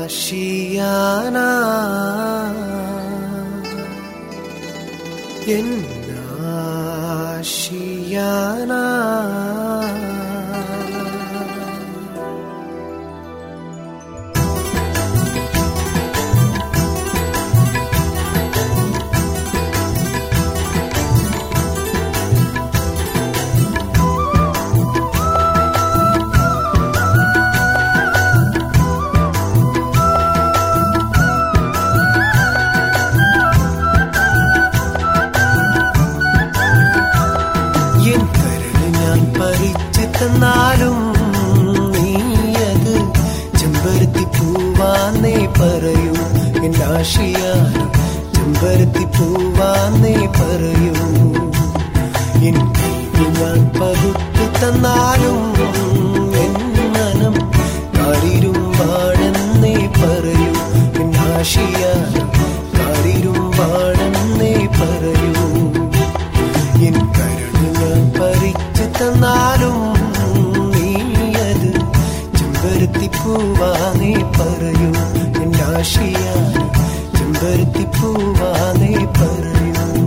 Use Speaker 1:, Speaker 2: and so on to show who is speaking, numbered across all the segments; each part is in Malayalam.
Speaker 1: എന്നാശിയാന എന്നാശിയാന എൻ കരട് ഞാൻ പറിച്ചു തന്നാലും നീയത് ചെമ്പരത്തി പൂവാന്നേ പറയൂ എന്നാശിയാൽ ചെമ്പരത്തി പൂവാന്നേ പറയൂ എൻ കൈ ഞാൻ പകുത്തു തന്നാലും എൻ മനം കാരിരുമ്പാണെന്നേ പറയൂ എന്നാശിയാൽ കാരിരുമ്പാണെന്നേ പറയൂ എൻ കരട് ഞാൻ പറിച്ചു തന്നാലും നീയത് ചെമ്പരത്തി പൂവാനേ പറയൂ എൻ്റെ ആശിയ ചെമ്പരത്തി പൂവാനേ പറയൂ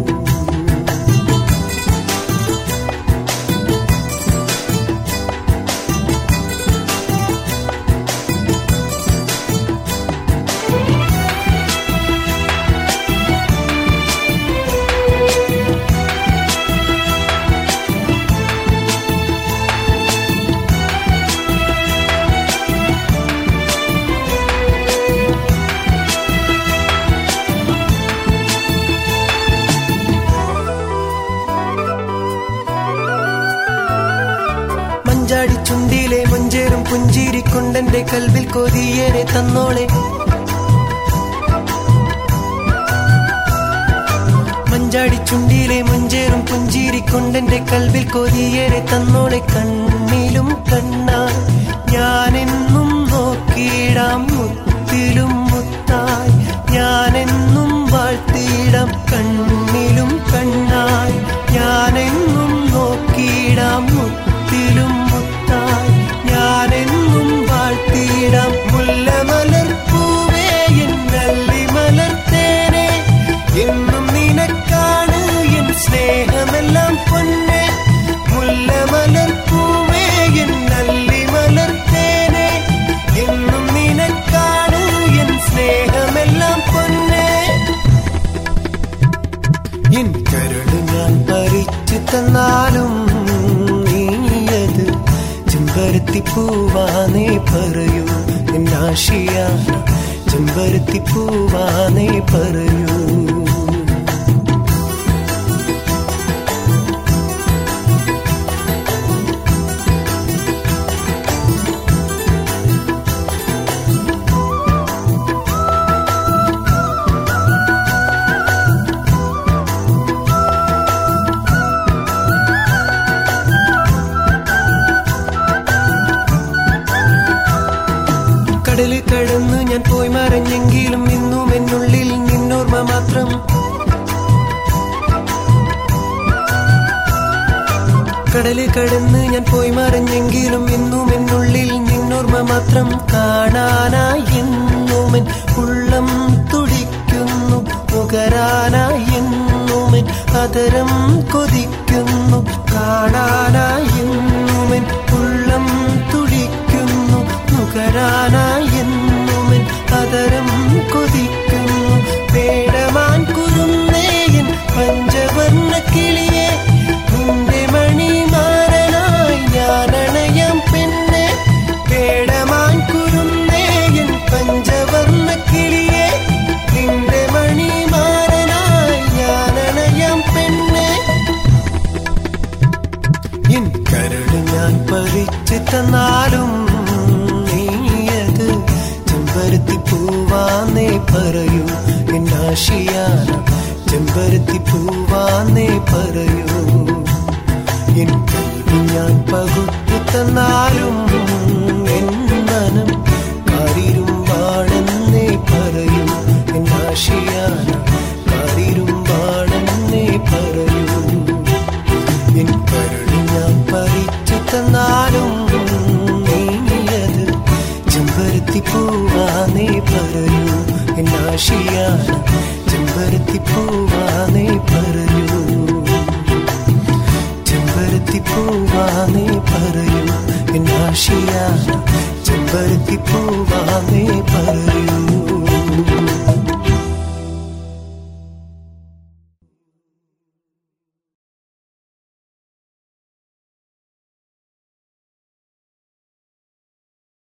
Speaker 1: മഞ്ചാടി ചുണ്ടിലെ മഞ്ചേറും പുഞ്ചിരിക്കൊണ്ടെന്റെ കൽവിൽ കൊതിയേനെ തന്നോളെ മഞ്ചാടി ചുണ്ടിലെ മഞ്ചേറും പുഞ്ചിരിക്കൊണ്ടെന്റെ കൽവിൽ കൊതിയേറെ തന്നോളെ കണ്ണിലും കണ്ണാൽ ഞാനെന്നും നോക്കിയിടാം മുത്തിലും മുത്തായി ഞാനെന്നും വാഴ്ത്തിയിടാം കണ്ണിലും കണ്ണായി ഞാനെന്നും നോക്കിയിടാം മുത്തിലും മുത്തായി ഞാനെന്നും വാഴ്ത്തിയിടാം മുല്ലമലർ പൂവേ എന്നല്ലി മലർത്തേനെ എന്നും നിനക്കാണ് എൻ സ്നേഹമെല്ലാം പൊന്നെ മുല്ലമലർ പൂവേ എന്നല്ലി മലർത്തേനെ എന്നും നിനക്കാണ് എൻ സ്നേഹമെല്ലാം പൊന്നെ എൻ കരട് ഞാൻ പറിച്ചു തന്നാലും നീയത് ചെമ്പരത്തി പൂവാനേ പറയൂ എന്നാശിയ ചെമ്പരത്തി പൂവാനേ പറയൂ കടല് കടന്ന് ഞാൻ പോയി മറഞ്ഞെങ്കിലും ഇന്നും എന്നുള്ളിൽ നിന്നോർമ്മ മാത്രം കടല് കടന്ന് ഞാൻ പോയി മറഞ്ഞെങ്കിലും ഇന്നും എന്നുള്ളിൽ നിന്നോർമ്മ മാത്രം കാണാനായി എന്നുമെൻ ഉള്ളം തുടിക്കുന്നു നുകരാനായി എന്നുമെൻ അതരം കൊതിക്കുന്നു കാണാനായി എന്നുമെൻ ഉള്ളം തുടിക്കുന്നു നുകരാനായി എന്നുമെൻ അതരം കൊതിക്കുന്നു പേടമാൻ കുറുന്നേയൻ പഞ്ചവർണ്ണ കിളിയെ നിന്റെ മണിമാരനായി ഞാനണയാം പെണ്ണെ പേടമാൻ കുറുന്നേയൻ പഞ്ചവർണ്ണ കിളിയെ നിന്റെ മണിമാരനായി ഞാനണയാം പെണ്ണെ എൻ കരട് ഞാൻ പറിച്ചു തന്നാലും നീയത് ചെമ്പരത്തി പൂവാന്നേ പറയൂ എന്നാശിയാന ചെമ്പരത്തി പൂവാന്നേ പറയൂ എൻ കൽവി ഞാൻ പകുത്തു തന്നാലും എൻ മനം കാരിരുമ്പാണെന്നേ പറയൂ എന്നാശിയാന കാരിരുമ്പാണെന്നേ പറയൂ എൻ കരട് ഞാൻ പറിച്ചു തന്നാലും നീയത് ചെമ്പരത്തി ചെമ്പരത്തി പൂവാനേ പറയൂ എന്നാശിയാണ് ചെമ്പരത്തി പൂവാനേ പറയൂ ചെമ്പരത്തി പൂവാനേ പറയൂ എന്നാശിയാണ് ചെമ്പരത്തി പൂവാനേ പറയൂ